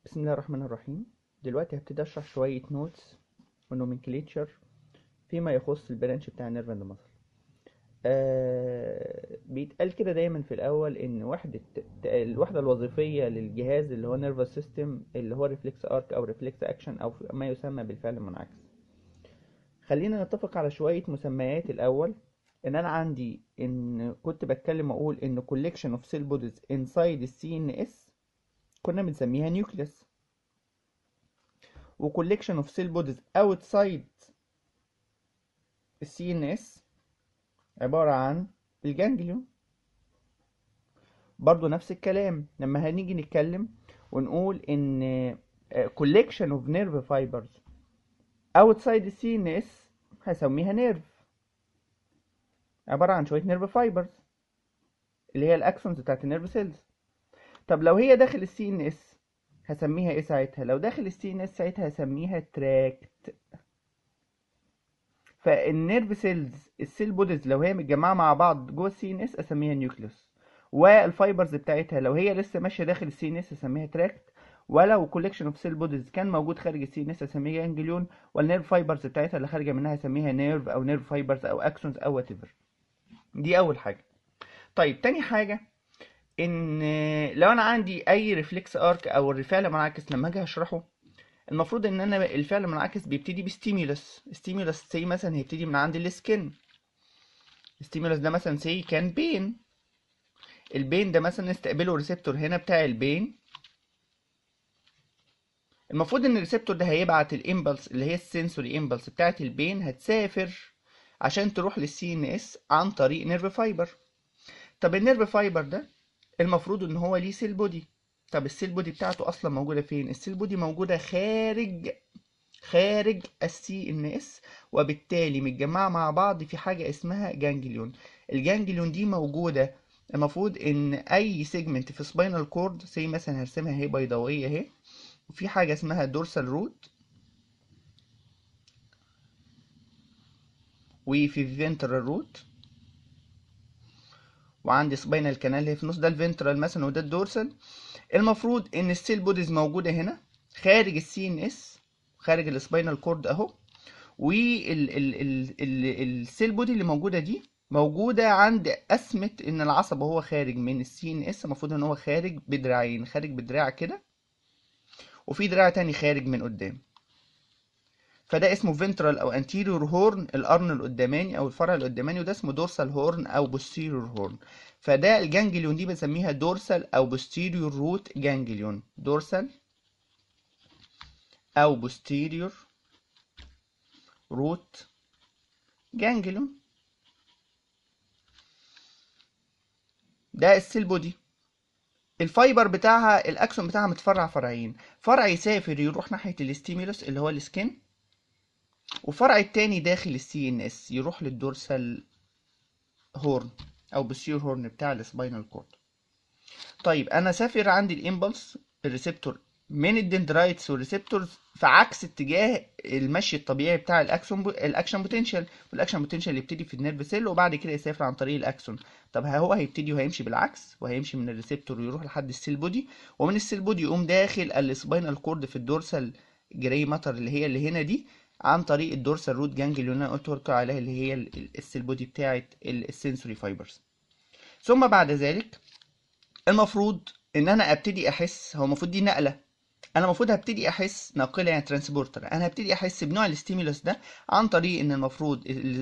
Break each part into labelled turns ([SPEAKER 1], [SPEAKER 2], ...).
[SPEAKER 1] بسم الله الرحمن الرحيم دلوقتي هبتدي اشرح شوية نوتس ونومنكليتشر فيما يخص البرانش بتاع النيرف اند ماسل آه بيتقال كده دايما في الاول ان وحدة الوحدة الوظيفية للجهاز اللي هو نيرفس سيستم اللي هو ريفلكس ارك او ريفلكس اكشن او ما يسمى بالفعل المنعكس خلينا نتفق على شوية مسميات الاول ان انا عندي ان كنت بتكلم اقول ان collection of cell bodies inside the CNS كنا بنسميها نيوكليس و collection of cell bodies outside السي ان اس عبارة عن الجانجليون برضو نفس الكلام لما هنيجي نتكلم ونقول ان collection of nerve fibers outside السي ان اس هسميها نيرف عبارة عن شوية نيرف فايبرز اللي هي الاكسونز بتاعت النيرف سيلز طب لو هي داخل السي ان اس هسميها ايه ساعتها لو داخل السي ان اس ساعتها هسميها تراكت فالنيرف سيلز السيل بوديز لو هي متجمعه مع بعض جوه السي ان اس اسميها نيوكليوس والفايبرز بتاعتها لو هي لسه ماشيه داخل السي ان اس اسميها تراكت ولو كولكشن اوف سيل بوديز كان موجود خارج السي ان اس اسميها جانجليون والنيرف فايبرز بتاعتها اللي خارجه منها اسميها نيرف او نيرف فايبرز او اكسونز او وات دي اول حاجه طيب تاني حاجه ان لو انا عندي اي ريفلكس ارك او الفعل منعكس لما اجي اشرحه المفروض ان انا الفعل المنعكس بيبتدي بستيمولس ستيمولس سي مثلا هيبتدي من عند السكن ستيمولس ده مثلا سي كان بين البين ده مثلا نستقبله ريسبتور هنا بتاع البين المفروض ان الريسبتور ده هيبعت الامبلس اللي هي السنسوري امبلس بتاعت البين هتسافر عشان تروح للسي ان اس عن طريق نيرف فايبر طب النيرف فايبر ده المفروض ان هو ليه سيل بودي طب السيل بودي بتاعته اصلا موجوده فين السيل بودي موجوده خارج خارج السي ان اس وبالتالي متجمعه مع بعض في حاجه اسمها جانجليون الجانجليون دي موجوده المفروض ان اي سيجمنت في سباينال كورد زي مثلا هرسمها اهي بيضاويه اهي وفي حاجه اسمها دورسال روت وفي فينترال روت وعندي سباينال كانال اللي في النص ده الفنترال مثلا وده الدورسال المفروض ان السيل بوديز موجوده هنا خارج السي ان اس خارج السباينال كورد اهو والسيل بودي اللي موجوده دي موجوده عند قسمه ان العصب وهو خارج من السي ان اس المفروض ان هو خارج بدراعين خارج بدراع كده وفي دراع تاني خارج من قدام فده اسمه فنترال او انتيريور هورن القرن القداماني او الفرع القداماني وده اسمه دورسال هورن او بوستيريور هورن فده الجانجليون دي بنسميها دورسال او بوستيريور روت جانجليون دورسال او بوستيريور روت جانجليون ده السيل بودي الفايبر بتاعها الاكسون بتاعها متفرع فرعين فرع يسافر يروح ناحيه الاستيمولوس اللي هو السكن وفرع التاني داخل السي ان اس يروح للدورسال هورن او بسيور هورن بتاع السباينال كورد طيب انا سافر عندي الامبلس الريسبتور من الدندرايتس والريسبتورز في عكس اتجاه المشي الطبيعي بتاع الاكسون بو... الاكشن بوتنشال والاكشن بوتنشال يبتدي في النيرف سيل وبعد كده يسافر عن طريق الاكسون طب هو هيبتدي وهيمشي بالعكس وهيمشي من الريسبتور ويروح لحد السيل بودي ومن السيل بودي يقوم داخل السباينال كورد في الدورسال جراي ماتر اللي هي اللي هنا دي عن طريق الدورسال روت جانجليون اللي انا قلت لكم عليها اللي هي السيل بودي بتاعه السنسوري فايبرز ثم بعد ذلك المفروض ان انا ابتدي احس هو المفروض دي نقله انا المفروض هبتدي احس ناقله يعني ترانسبورتر انا هبتدي احس بنوع الستيمولس ده عن طريق ان المفروض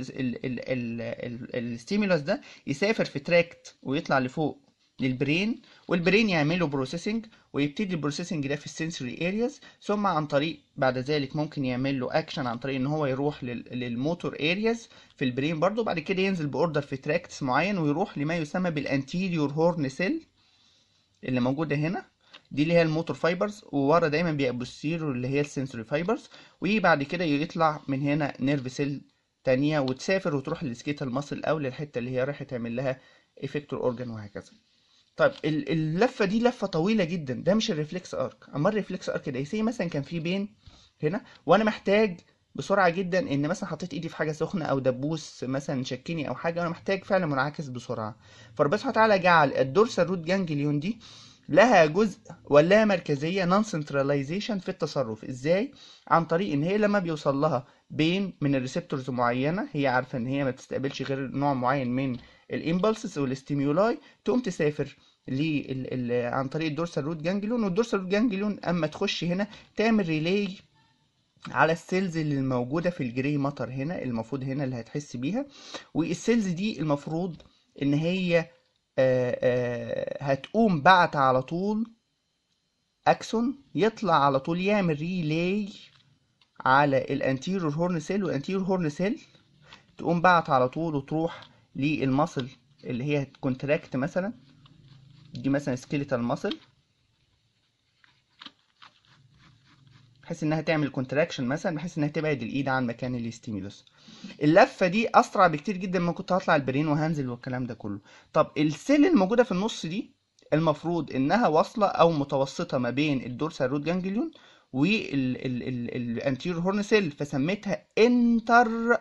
[SPEAKER 1] الستيمولس ده يسافر في تراكت ويطلع لفوق للبرين والبرين يعمله بروسيسنج ويبتدي البروسيسنج ده في السنسوري ارياز ثم عن طريق بعد ذلك ممكن يعمل له اكشن عن طريق ان هو يروح للموتور ارياز في البرين برضو بعد كده ينزل باوردر في تراكتس معين ويروح لما يسمى بالانتيريور هورن سيل اللي موجوده هنا دي اللي هي الموتور فايبرز وورا دايما بيبقى بوستيرور اللي هي السنسوري فايبرز وبعد كده يطلع من هنا نيرف سيل تانية وتسافر وتروح للسكيتال ماسل او للحته اللي هي رايحه تعمل لها افكتور اورجان وهكذا طيب اللفه دي لفه طويله جدا ده مش الريفلكس ارك اما الريفلكس ارك ده يسي مثلا كان في بين هنا وانا محتاج بسرعه جدا ان مثلا حطيت ايدي في حاجه سخنه او دبوس مثلا شكني او حاجه وانا محتاج فعلا منعكس بسرعه فربنا سبحانه وتعالى جعل الدورسال روت جانجليون دي لها جزء ولا مركزيه نون سنتراليزيشن في التصرف ازاي عن طريق ان هي لما بيوصل لها بين من الريسبتورز معينه هي عارفه ان هي ما بتستقبلش غير نوع معين من الامبلسز والاستيمولاي تقوم تسافر ل عن طريق الدورسال روت جانجليون والدورسال روت جانجليون اما تخش هنا تعمل ريلاي على السيلز اللي موجوده في الجري ماتر هنا المفروض هنا اللي هتحس بيها والسيلز دي المفروض ان هي آآ آآ هتقوم بعت على طول اكسون يطلع على طول يعمل ريلاي على الانتيرور هورن سيل والانتيرور هورن سيل تقوم بعت على طول وتروح للمصل اللي هي كونتراكت مثلا دي مثلا سكيليتال ماسل بحيث انها تعمل كونتراكشن مثلا بحيث انها تبعد الايد عن مكان الاستيمولوس اللفه دي اسرع بكتير جدا ما كنت هطلع البرين وهنزل والكلام ده كله طب السيل الموجوده في النص دي المفروض انها واصله او متوسطه ما بين الدورسال روت جانجليون والانتيرور هورن سيل فسميتها انتر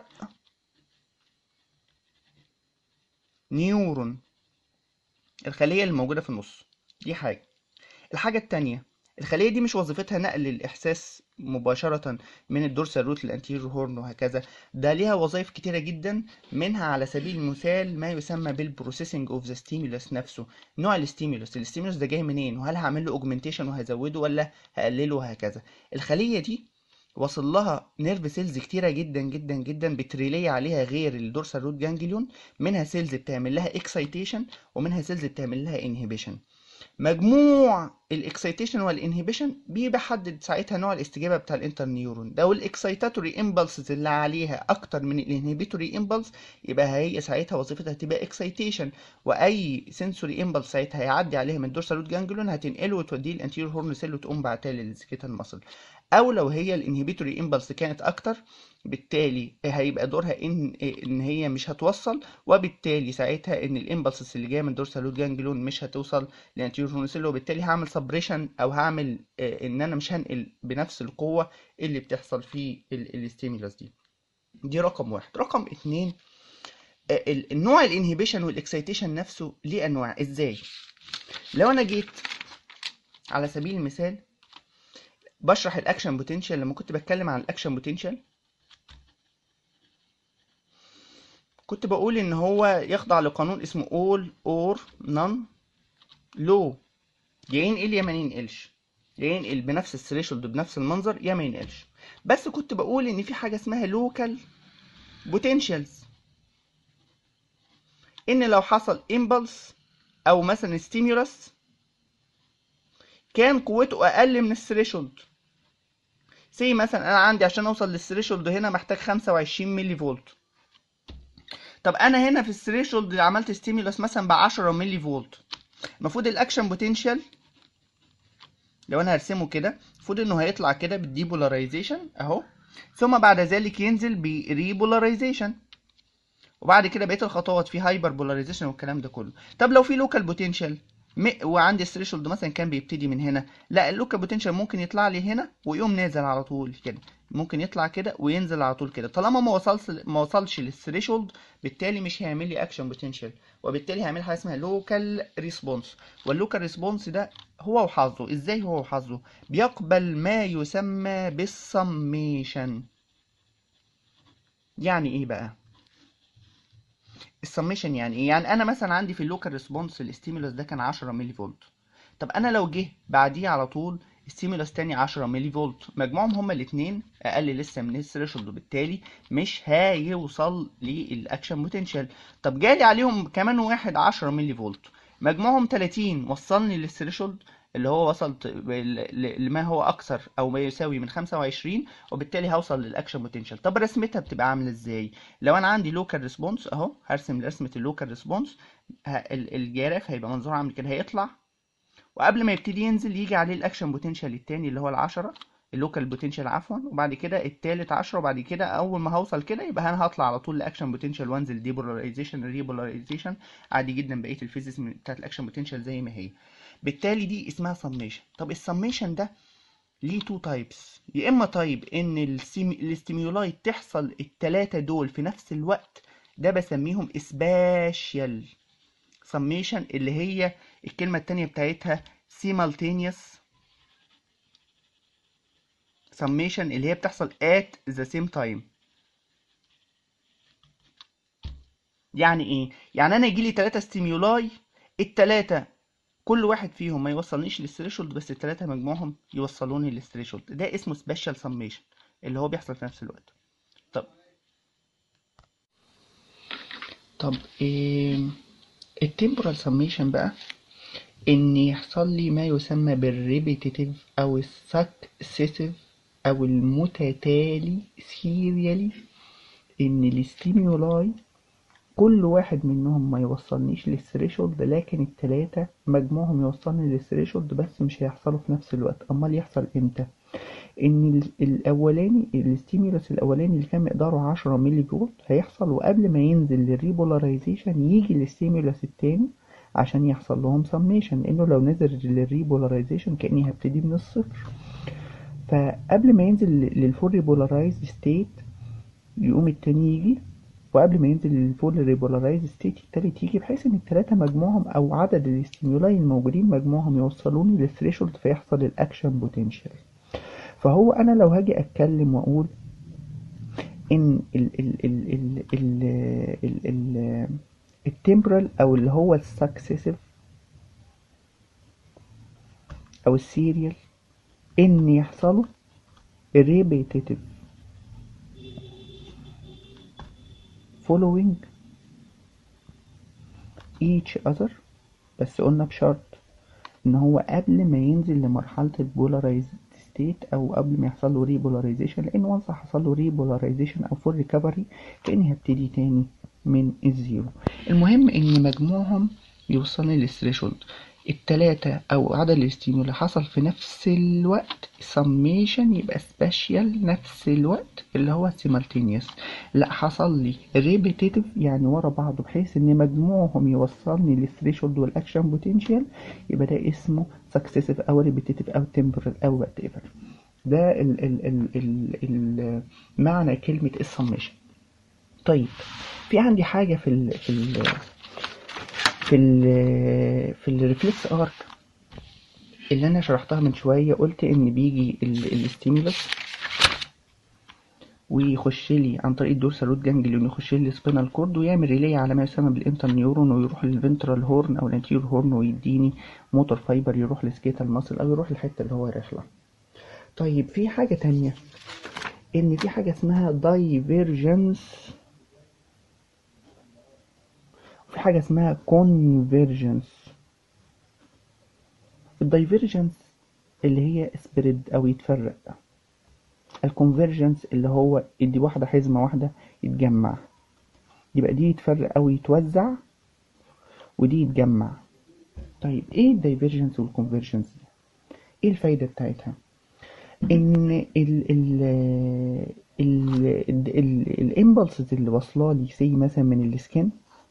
[SPEAKER 1] نيورون الخليه اللي موجوده في النص دي حاجه الحاجه التانية الخليه دي مش وظيفتها نقل الاحساس مباشره من الدورسال روت للانتيريور هورن وهكذا ده ليها وظائف كتيره جدا منها على سبيل المثال ما يسمى بالبروسيسنج اوف ذا ستيمولس نفسه نوع الستيمولس الستيمولس ده جاي منين وهل هعمل له اوجمنتيشن وهزوده ولا هقلله وهكذا الخليه دي وصل لها نيرف سيلز كتيره جدا جدا جدا بتريلي عليها غير الدورسال روت جانجليون منها سيلز بتعمل لها اكسايتيشن ومنها سيلز بتعمل لها انهبيشن مجموع الاكسايتيشن والانهبيشن بيحدد ساعتها نوع الاستجابه بتاع الانتر نيورون لو الاكسايتاتوري امبلسز اللي عليها اكتر من الانهبيتوري امبلس يبقى هي ساعتها وظيفتها تبقى اكسايتيشن واي سنسوري امبلس ساعتها هيعدي عليها من الدورسال روت جانجليون هتنقله وتوديه الانتيريور هورن سيل وتقوم بعتها للسكيتال ماسل او لو هي الانهبيتوري امبلس كانت اكتر بالتالي هيبقى دورها ان ان هي مش هتوصل وبالتالي ساعتها ان الامبلسز اللي جايه من دورسال روت جانجليون مش هتوصل للانتيريور هورن سيل وبالتالي هعمل سبريشن او هعمل ان انا مش هنقل بنفس القوه اللي بتحصل في الاستيمولاس دي دي رقم واحد رقم اتنين النوع الانهبيشن والاكسيتيشن نفسه ليه انواع ازاي لو انا جيت على سبيل المثال بشرح الاكشن بوتنشال لما كنت بتكلم عن الاكشن بوتنشال كنت بقول ان هو يخضع لقانون اسمه all or none low يا ينقل يا ما ينقلش يا ينقل بنفس الثريشولد بنفس المنظر يا ما ينقلش بس كنت بقول ان في حاجه اسمها local potentials ان لو حصل impulse او مثلا stimulus كان قوته اقل من الثريشولد سي مثلا انا عندي عشان اوصل للثريشولد هنا محتاج 25 ملي فولت طب انا هنا في الثريشولد عملت ستيمولس مثلا ب 10 ملي فولت المفروض الاكشن بوتنشال لو انا هرسمه كده المفروض انه هيطلع كده بالديبولاريزيشن اهو ثم بعد ذلك ينزل بريبولاريزيشن وبعد كده بقيه الخطوات في هايبر بولاريزيشن والكلام ده كله طب لو في لوكال بوتنشال وعندي الثريشولد مثلا كان بيبتدي من هنا لا اللوكال بوتنشال ممكن يطلع لي هنا ويقوم نازل على طول كده ممكن يطلع كده وينزل على طول كده طالما ما وصلش ما وصلش للثريشولد بالتالي مش هيعمل لي اكشن بوتنشال وبالتالي هيعمل حاجه اسمها لوكال ريسبونس واللوكال ريسبونس ده هو وحظه ازاي هو وحظه بيقبل ما يسمى بالسميشن يعني ايه بقى السميشن يعني ايه يعني انا مثلا عندي في اللوكال ريسبونس الاستيمولس ده كان 10 ملي فولت طب انا لو جه بعديه على طول ستيمولس تاني 10 ملي فولت مجموعهم هما الاثنين اقل لسه من الثريشولد وبالتالي مش هيوصل للاكشن بوتنشال طب جالي عليهم كمان واحد 10 ملي فولت مجموعهم 30 وصلني للثريشولد اللي هو وصلت لما هو اكثر او ما يساوي من 25 وبالتالي هوصل للاكشن بوتنشال طب رسمتها بتبقى عامله ازاي لو انا عندي لوكال ريسبونس اهو هرسم رسمه اللوكال ريسبونس الجراف هيبقى منظور عامل كده هيطلع وقبل ما يبتدي ينزل يجي عليه الاكشن بوتنشال التاني اللي هو العشرة اللوكال بوتنشال عفوا وبعد كده التالت عشرة وبعد كده اول ما هوصل كده يبقى انا هطلع على طول لاكشن بوتنشال وانزل ديبولاريزيشن ريبولاريزيشن عادي جدا بقيه الفيزيكس بتاعت الاكشن بوتنشال زي ما هي بالتالي دي اسمها سميشن طب السميشن ده ليه تو تايبس يا اما تايب ان الاستيمولاي تحصل التلاتة دول في نفس الوقت ده بسميهم سباشيال سميشن اللي هي الكلمة التانية بتاعتها simultaneous summation اللي هي بتحصل at the same time يعني ايه يعني انا يجي لي 3 ستيمولاي التلاتة كل واحد فيهم ما يوصلنيش للثريشولد بس التلاتة مجموعهم يوصلوني للثريشولد ده اسمه سبيشال سميشن اللي هو بيحصل في نفس الوقت طب طب إيه التمبورال سميشن بقى ان يحصل لي ما يسمى بالريبيتيتيف او السكسيسيف او المتتالي سيريالي ان الاستيمولاي كل واحد منهم ما يوصلنيش للثريشولد لكن التلاتة مجموعهم يوصلني للثريشولد بس مش هيحصلوا في نفس الوقت امال يحصل امتى ان ال- الاولاني الستيمولس الاولاني اللي كان مقداره 10 ملي فولت هيحصل وقبل ما ينزل للريبولاريزيشن يجي الستيمولس التاني عشان يحصل لهم سميشن لانه لو نزل للريبولاريزيشن كاني هبتدي من الصفر فقبل ما ينزل للفول ريبولارايز ستيت يقوم التاني يجي وقبل ما ينزل للفول ريبولارايز ستيت التالت يجي بحيث ان التلاتة مجموعهم او عدد الاستيمولاي الموجودين مجموعهم يوصلوني للثريشولد فيحصل الاكشن بوتنشال فهو انا لو هاجي اتكلم واقول ان ال ال ال ال ال ال ال التمبرال او اللي هو السكسيسيف او السيريال ان يحصلوا repetitive following each other بس قلنا بشرط ان هو قبل ما ينزل لمرحلة البولارايزد ستيت او قبل ما يحصل له ريبولاريزيشن لان وانس حصل له ريبولاريزيشن او فول ريكفري كاني هبتدي تاني من الزيرو المهم ان مجموعهم يوصلني للثريشولد التلاتة او عدد الاستيمولا حصل في نفس الوقت سميشن يبقى سبيشال نفس الوقت اللي هو سيمالتينيوس لا حصل لي ريبيتيتيف يعني ورا بعض بحيث ان مجموعهم يوصلني للثريشولد والاكشن بوتنشال يبقى ده اسمه سكسيسيف او ريبيتيتيف او تمبرال او وات ايفر ده ال ال ال ال ال معنى كلمة السميشن طيب في عندي حاجة في ال في ال في ال في الريفلكس ارك اللي انا شرحتها من شوية قلت ان بيجي الاستيمولس ويخش لي عن طريق الدورسال روت جانجليون يخش لي السبينال كورد ويعمل ريلي على ما يسمى بالانتر نيورون ويروح للفنترال هورن او الانتيور هورن ويديني موتور فايبر يروح لسكيتال ماسل او يروح للحته اللي هو رايح طيب في حاجه تانية ان في حاجه اسمها دايفيرجنس وفي حاجه اسمها كونفيرجنس الدايفيرجنس اللي هي سبريد او يتفرق الكونفرجنس اللي هو يدي واحدة حزمة واحدة يتجمع يبقى دي يتفرق أو يتوزع ودي يتجمع طيب ايه الدايفرجنس والكونفرجنس دي ايه الفايدة بتاعتها ان ال ال ال الامبلسز اللي واصله لي سي مثلا من السكن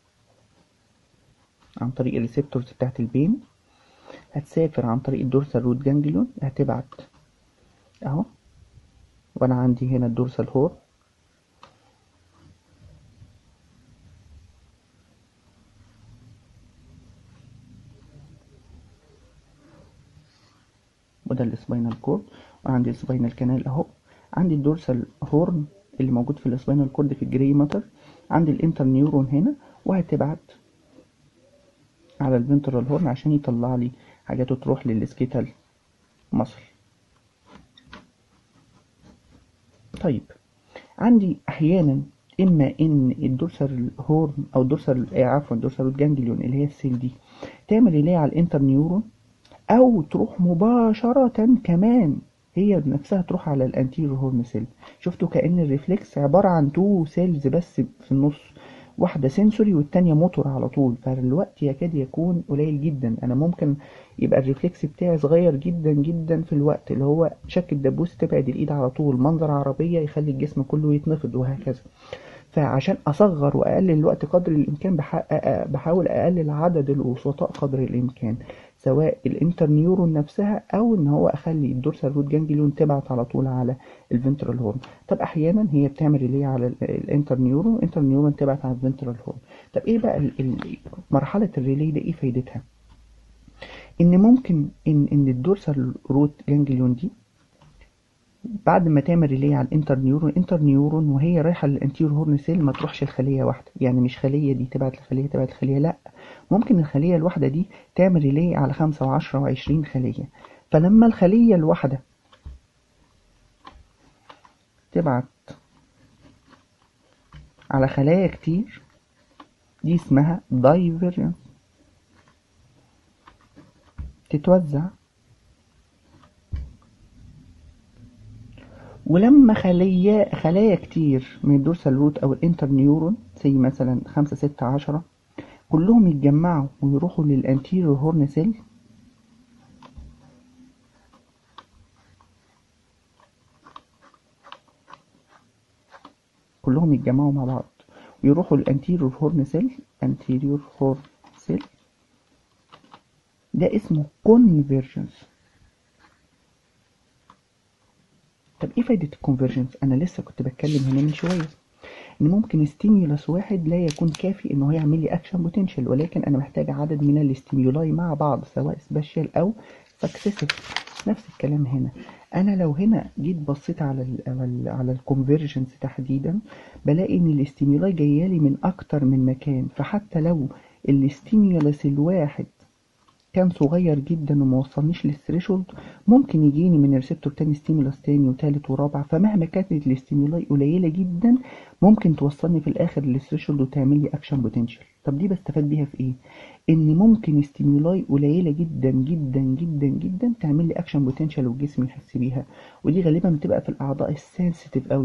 [SPEAKER 1] عن طريق الريسبتورز بتاعت البين هتسافر عن طريق الدورسال روت جانجليون هتبعت اهو وانا عندي هنا الدورسال هور وده السباينال كورد وعندي السباينال كانال اهو عندي الدورسال هورن اللي موجود في السباينال كورد في الجري ماتر عندي الانتر نيورون هنا وهتبعت على الفنترال هورن عشان يطلع لي حاجاته تروح للسكيتال مصل طيب عندي احيانا اما ان الدورسال هورن او الدورسال آه عفوا الدورسال جانجليون اللي هي السيل دي تعمل ريلي على الانتر نيورون او تروح مباشرة كمان هي بنفسها تروح على الانتيريور هورن سيل شفتوا كأن الريفلكس عبارة عن تو سيلز بس في النص واحدة سنسوري والتانية موتور على طول فالوقت يكاد يكون قليل جدا انا ممكن يبقى الريفلكس بتاعي صغير جدا جدا في الوقت اللي هو شك الدبوس تبعد الايد على طول منظر عربية يخلي الجسم كله يتنفض وهكذا فعشان اصغر واقلل الوقت قدر الامكان بحاول اقلل عدد الوسطاء قدر الامكان سواء الانتر نيورون نفسها او ان هو اخلي الدورسال روت جانجليون تبعت على طول على الفنترال هورن طب احيانا هي بتعمل ريلي على الانتر نيورون الانتر نيورون تبعت على الفنترال هورن طب ايه بقى ال- ال- مرحله الريلي دي ايه فايدتها ان ممكن ان ان الدورسال روت جانجليون دي بعد ما تعمل ريلي على الانتر نيورون الانتر نيورون وهي رايحه للانتيور هورن سيل ما تروحش لخليه واحده يعني مش خليه دي تبعت لخليه تبعت لخليه لا ممكن الخليه الواحده دي تعمل ريلي على خمسة وعشرة وعشرين خليه فلما الخليه الواحده تبعت على خلايا كتير دي اسمها دايفرجنس تتوزع ولما خلية خلايا كتير من الدورسال روت او الانتر نيورون زي مثلا خمسة ستة عشرة كلهم يتجمعوا ويروحوا للانتيريور هورن سيل كلهم يتجمعوا مع بعض ويروحوا للانتيريور هورن سيل انتيريور هورن سيل ده اسمه كونفرجنس طب ايه فايدة الكونفرجنس انا لسه كنت بتكلم هنا من شوية ان ممكن ستيميولاس واحد لا يكون كافي ان هو يعمل لي اكشن بوتنشال ولكن انا محتاج عدد من الاستيميولاي مع بعض سواء سبيشال او سكسيسيف نفس الكلام هنا انا لو هنا جيت بصيت على ال على ال على الكونفرجنس تحديدا بلاقي ان الاستيميولاي جايه لي من اكتر من مكان فحتى لو الاستيميولاس الواحد كان صغير جدا وما وصلنيش للثريشولد ممكن يجيني من ريسبتور تاني ستيمولاس تاني وتالت ورابع فمهما كانت الاستيمولاي قليله جدا ممكن توصلني في الاخر للثريشولد وتعمل لي اكشن بوتنشال طب دي بستفاد بيها في ايه ان ممكن استيمولاي قليله جدا جدا جدا جدا تعمل لي اكشن بوتنشال والجسم يحس بيها ودي غالبا بتبقى في الاعضاء السنسيتيف قوي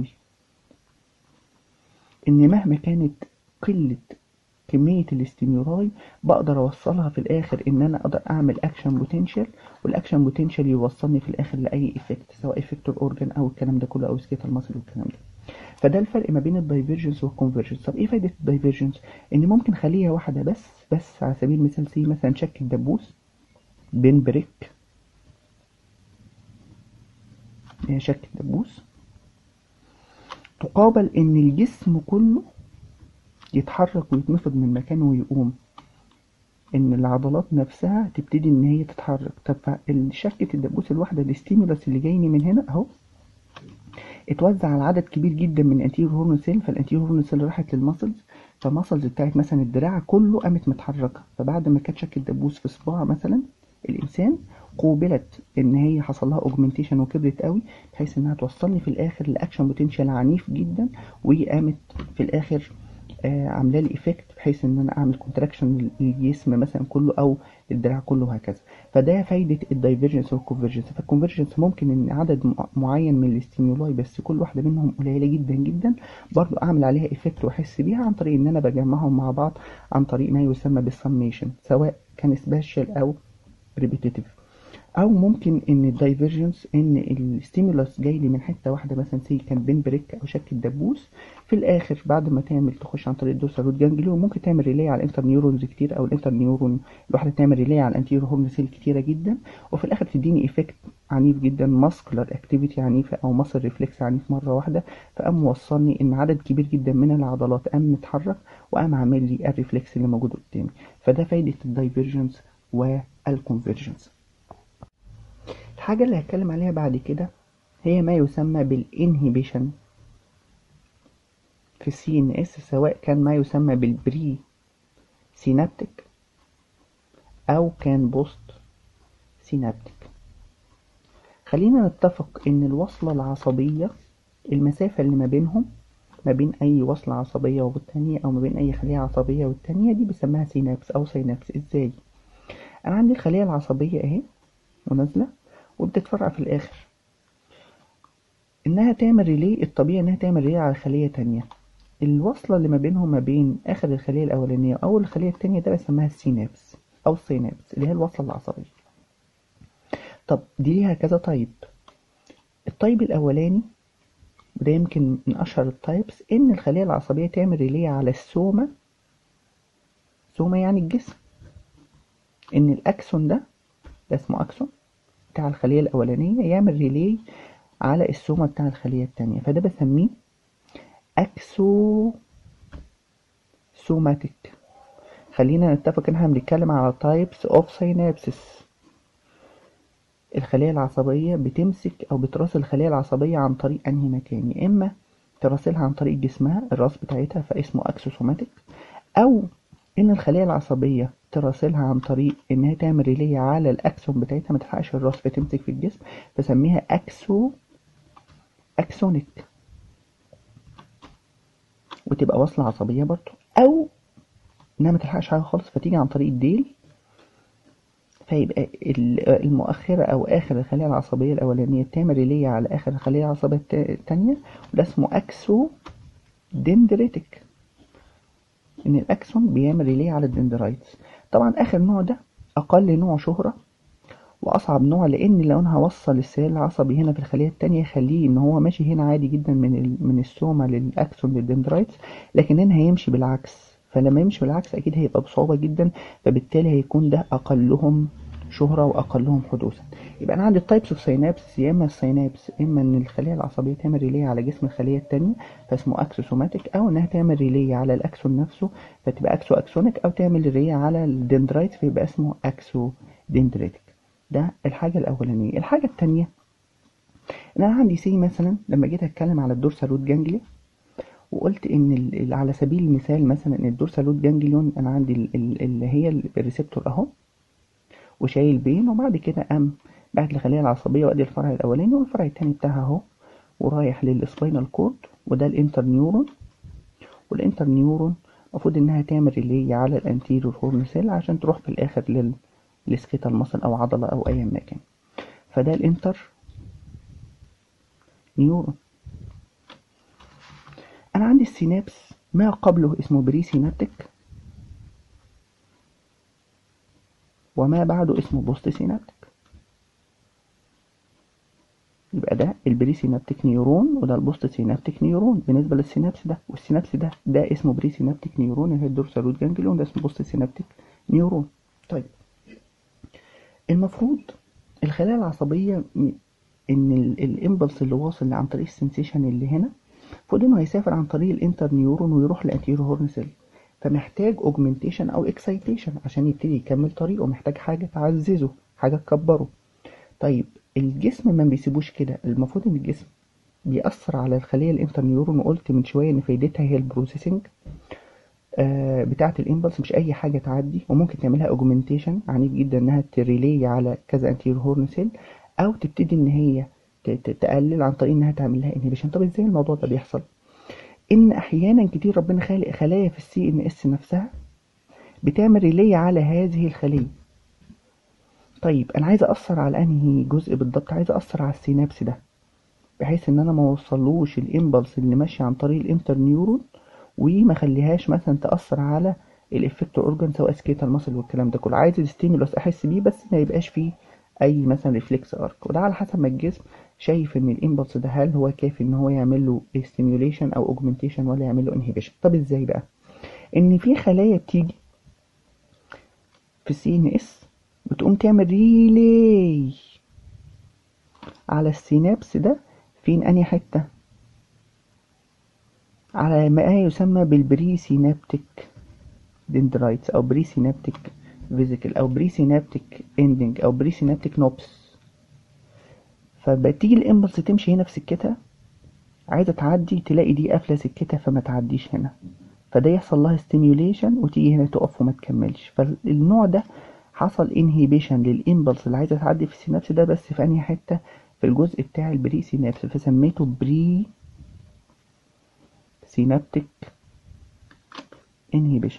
[SPEAKER 1] ان مهما كانت قله كمية الاستيمولاي بقدر اوصلها في الاخر ان انا اقدر اعمل اكشن بوتنشال والاكشن بوتنشال يوصلني في الاخر لاي افكت سواء افكتور اورجان او الكلام ده كله او سكيتال ماسل والكلام ده فده الفرق ما بين الدايفرجنس والكونفرجنس طب ايه فايدة الدايفرجنس ان ممكن خلية واحدة بس بس على سبيل المثال سي مثلا شك الدبوس بين بريك هي شك الدبوس تقابل ان الجسم كله يتحرك ويتنفض من مكانه ويقوم ان العضلات نفسها تبتدي ان هي تتحرك طب شكة الدبوس الواحدة الاستيمولاس اللي جايني من هنا اهو اتوزع على عدد كبير جدا من الانتيريور هورن سيل فالانتيريور هورن سيل راحت للماسلز فالماسلز بتاعت مثلا الدراع كله قامت متحركة فبعد ما كانت شكة دبوس في صباع مثلا الانسان قوبلت ان هي حصل لها اوجمنتيشن وكبرت قوي بحيث انها توصلني في الاخر لاكشن بوتنشال عنيف جدا وقامت في الاخر آه عامله لي ايفكت بحيث ان انا اعمل كونتراكشن للجسم مثلا كله او الدراع كله وهكذا فده فايده الدايفرجنس والكونفرجنس فالكونفرجنس ممكن ان عدد معين من الاستيمولاي بس كل واحده منهم قليله جدا جدا برضو اعمل عليها ايفكت واحس بيها عن طريق ان انا بجمعهم مع بعض عن طريق ما يسمى بالسميشن سواء كان سبيشال او ريبيتيتيف او ممكن ان الدايفرجنس ان الستيمولاس جاي لي من حته واحده مثلا سي كان بين بريك او شك الدبوس في الاخر بعد ما تعمل تخش عن طريق الدوسر روت جانجليون ممكن تعمل ريلي على الانتر نيورونز كتير او الانتر نيورون الواحده تعمل ريلي على الانتيرو هورن سيل كتيره جدا وفي الاخر تديني ايفكت عنيف جدا ماسكولار اكتيفيتي عنيفه او ماسل ريفلكس عنيف مره واحده فقام موصلني ان عدد كبير جدا من العضلات قام متحرك وقام عامل لي الريفلكس اللي موجود قدامي فده فايده الدايفرجنس والكونفرجنس الحاجة اللي هتكلم عليها بعد كده هي ما يسمى بالانهيبيشن في السي ان اس سواء كان ما يسمى بالبري سينابتيك او كان بوست سينابتيك خلينا نتفق ان الوصلة العصبية المسافة اللي ما بينهم ما بين اي وصلة عصبية والتانية او ما بين اي خلية عصبية والتانية دي بسميها سينابس او سينابس ازاي انا عندي الخلية العصبية اهي ونازلة وبتتفرع في الاخر انها تعمل ريلي الطبيعي انها تعمل ريلي على خلية تانية الوصلة اللي ما بينهم ما بين اخر الخلية الاولانية واول الخلية التانية ده بسميها السينابس او السينابس اللي هي الوصلة العصبية طب دي ليها كذا طيب الطيب الاولاني وده يمكن من اشهر التايبس ان الخلية العصبية تعمل ريلي على السومة سومة يعني الجسم ان الاكسون ده ده اسمه اكسون بتاع الخلية الأولانية يعمل ريلي على السومة بتاع الخلية التانية فده بسميه أكسو سوماتيك خلينا نتفق ان احنا بنتكلم على types of synapses الخلية العصبية بتمسك أو بتراسل الخلية العصبية عن طريق أنهي مكان يا إما تراسلها عن طريق جسمها الراس بتاعتها فاسمه أكسوسوماتيك أو إن الخلية العصبية تراسلها عن طريق إنها تعمل ريلي على الأكسون بتاعتها ما تلحقش الراس فتمسك في الجسم فسميها أكسو أكسونيك وتبقى وصلة عصبية برضه أو إنها ما تلحقش حاجة خالص فتيجي عن طريق الديل فيبقى المؤخرة أو آخر الخلية العصبية الأولانية تعمل ريلي على آخر الخلية العصبية التانية وده اسمه أكسو دندريتك إن الأكسون بيعمل ريلي على الدندرايتس طبعا آخر نوع ده أقل نوع شهرة وأصعب نوع لأن لو أنا هوصل السيال العصبي هنا في الخلية التانية يخليه إن هو ماشي هنا عادي جدا من من السوما للأكسون للدندرايتس لكن هنا هيمشي بالعكس فلما يمشي بالعكس أكيد هيبقى بصعوبة جدا فبالتالي هيكون ده أقلهم شهرة وأقلهم حدوثا يبقى أنا عندي التايبس اوف سينابس يا إما السينابس إما إن الخلية العصبية تعمل ريلي على جسم الخلية التانية فاسمه أكسوسوماتيك أو إنها تعمل ريلي على الأكسون نفسه فتبقى أكسو أكسونيك أو تعمل ريلي على الدندرايت فيبقى اسمه أكسو دندريتك ده الحاجة الأولانية الحاجة التانية إن أنا عندي سي مثلا لما جيت أتكلم على الدورسال روت جانجليا وقلت ان على سبيل المثال مثلا ان الدورسال روت جانجليون انا عندي اللي هي الريسبتور اهو وشايل بين وبعد كده قام بعت الخلية العصبية وادي الفرع الاولاني والفرع التاني بتاعها اهو ورايح للسباينال كورد وده الانتر نيورون والانتر نيورون المفروض انها تعمل ريلي على الانتيريور هورن سيل عشان تروح في الاخر للسكيتال مصل او عضلة او اي مكان فده الانتر نيورون انا عندي السينابس ما قبله اسمه بري سينابتيك وما بعده اسمه بوست سينابتيك يبقى ده البري سينابتيك نيورون وده البوست سينابتيك نيورون بالنسبه للسينابس ده والسينابس ده ده اسمه بري سينابتيك نيورون اللي هي الدورسال روت جانجليون ده اسمه بوست سينابتيك نيورون طيب المفروض الخلايا العصبيه ان الامبلس اللي واصل عن طريق السنسيشن اللي هنا المفروض انه هيسافر عن طريق الانتر نيورون ويروح لانتيرو هورن سيل فمحتاج اوجمنتيشن او اكسايتيشن عشان يبتدي يكمل طريقه محتاج حاجه تعززه حاجه تكبره طيب الجسم ما بيسيبوش كده المفروض ان الجسم بيأثر على الخلية الانتر نيورون وقلت من شوية ان فايدتها هي البروسيسنج آه بتاعة الامبلس مش اي حاجة تعدي وممكن تعملها اوجمنتيشن عنيف جدا انها تريلي على كذا انتيرو هورن سيل او تبتدي ان هي تقلل عن طريق انها تعمل لها انهبيشن طب ازاي الموضوع ده بيحصل ان احيانا كتير ربنا خالق خلايا في السي ان اس نفسها بتعمل ريلي على هذه الخليه طيب انا عايز اثر على انهي جزء بالضبط عايز اثر على السينابس ده بحيث ان انا ما اوصلوش الامبلس اللي ماشي عن طريق الانتر نيورون وما خليهاش مثلا تاثر على الافكتور اورجان سواء سكيتال ماسل والكلام ده كله عايز الستيمولوس احس بيه بس ما يبقاش فيه اي مثلا ريفلكس ارك وده على حسب ما الجسم شايف ان الامبلس ده هل هو كافي ان هو يعمل له ستيميوليشن او اوجمنتيشن ولا يعمل له انهبيشن طب ازاي بقى ان في خلايا بتيجي في السي ان اس بتقوم تعمل ريلي على السينابس ده فين انهي حته على ما يسمى بالبري سينابتيك دندرايتس او بري سينابتيك فيزيكال او بري سينابتيك اندنج او بري سينابتيك نوبس فبتيجي الامبلس تمشي هنا في سكتها عايزه تعدي تلاقي دي قافله سكتها فما تعديش هنا فده يحصل لها ستيميوليشن وتيجي هنا تقف وما تكملش فالنوع ده حصل انهيبيشن للامبلس اللي عايزه تعدي في السينابس ده بس في انهي حته في الجزء بتاع البري سينابس فسميته بري سينابتيك انهيبيشن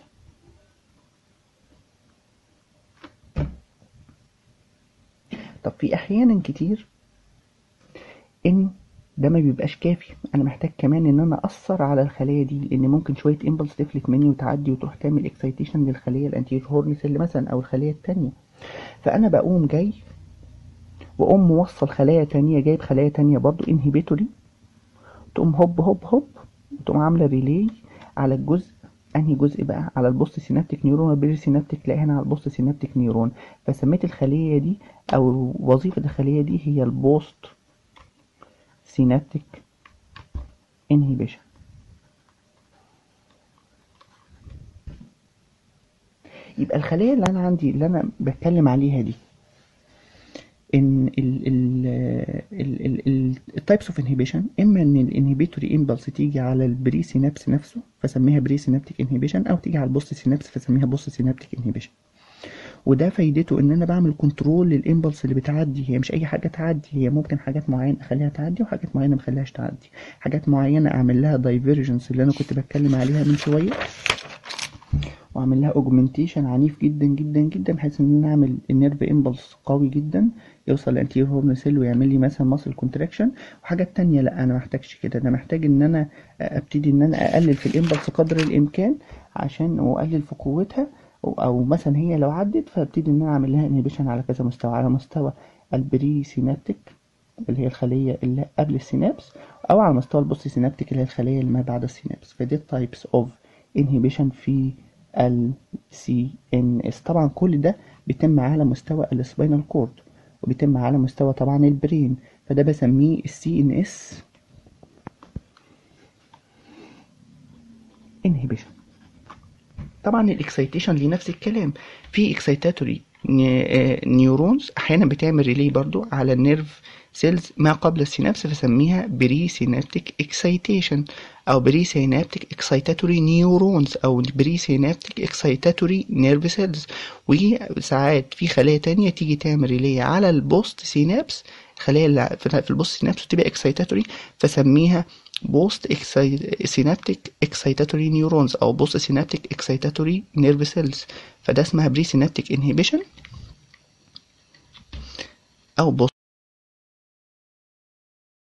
[SPEAKER 1] طب في احيانا كتير ان ده ما بيبقاش كافي انا محتاج كمان ان انا اثر على الخليه دي لان ممكن شويه امبلس تفلت مني وتعدي وتروح تعمل اكسايتيشن للخليه الانتير هورن سيل مثلا او الخليه التانية فانا بقوم جاي واقوم موصل خلايا تانية جايب خلايا تانية برضو انهبيتوري تقوم هوب هوب هوب وتقوم عامله ريلي على الجزء انهي جزء بقى على البوست سينابتيك نيورون والبري سينابتيك تلاقي هنا على البوست سينابتيك نيورون فسميت الخليه دي او وظيفه الخليه دي هي البوست سينابتيك انهيبيشن يبقى الخلايا اللي انا عندي اللي انا بتكلم عليها دي ان التايبس اوف انهبيشن اما ان الانهبيتوري امبلس تيجي على البري سينابس نفسه فسميها بري سينابتيك انهبيشن او تيجي على البوست سينابس فسميها بوست سينابتيك انهبيشن وده فايدته ان انا بعمل كنترول للامبلس اللي بتعدي هي مش اي حاجه تعدي هي ممكن حاجات معينه اخليها تعدي وحاجات معينه ما اخليهاش تعدي حاجات معينه اعمل لها دايفرجنس اللي انا كنت بتكلم عليها من شويه واعمل لها اوجمنتيشن عنيف جدا جدا جدا بحيث ان انا اعمل النيرف امبلس قوي جدا يوصل لانتير هورن سيل ويعمل لي مثلا ماسل كونتراكشن وحاجات تانية لا انا محتاجش كده انا محتاج ان انا ابتدي ان انا اقلل في الامبلس قدر الامكان عشان واقلل في قوتها او مثلا هي لو عدت فابتدي ان انا اعمل لها انهبيشن على كذا مستوى على مستوى البري سينابتيك اللي هي الخليه اللي قبل السينابس او على مستوى البوست سينابتيك اللي هي الخليه اللي ما بعد السينابس فدي التايبس اوف انهبيشن في ال CNS طبعا كل ده بيتم على مستوى السباينال كورد وبيتم على مستوى طبعا البرين فده بسميه السي ان اس انهبيشن طبعا الاكسيتيشن ليه نفس الكلام في اكسيتاتوري نيورونز احيانا بتعمل ريلي برضو على النيرف سيلز ما قبل السينابس فسميها بري سينابتيك اكسيتيشن او بري سينابتيك اكسيتاتوري نيورونز او بري سينابتيك اكسيتاتوري نيرف سيلز وساعات في خلايا تانية تيجي تعمل ريلي على البوست سينابس الخلايا اللي في البوست سينابس تبقى اكسيتاتوري فسميها بوست سينابتيك اكسيتاتوري نيورونز او بوست سينابتيك اكسيتاتوري نيرف سيلز فده اسمها بري سينابتيك انهبيشن او بوست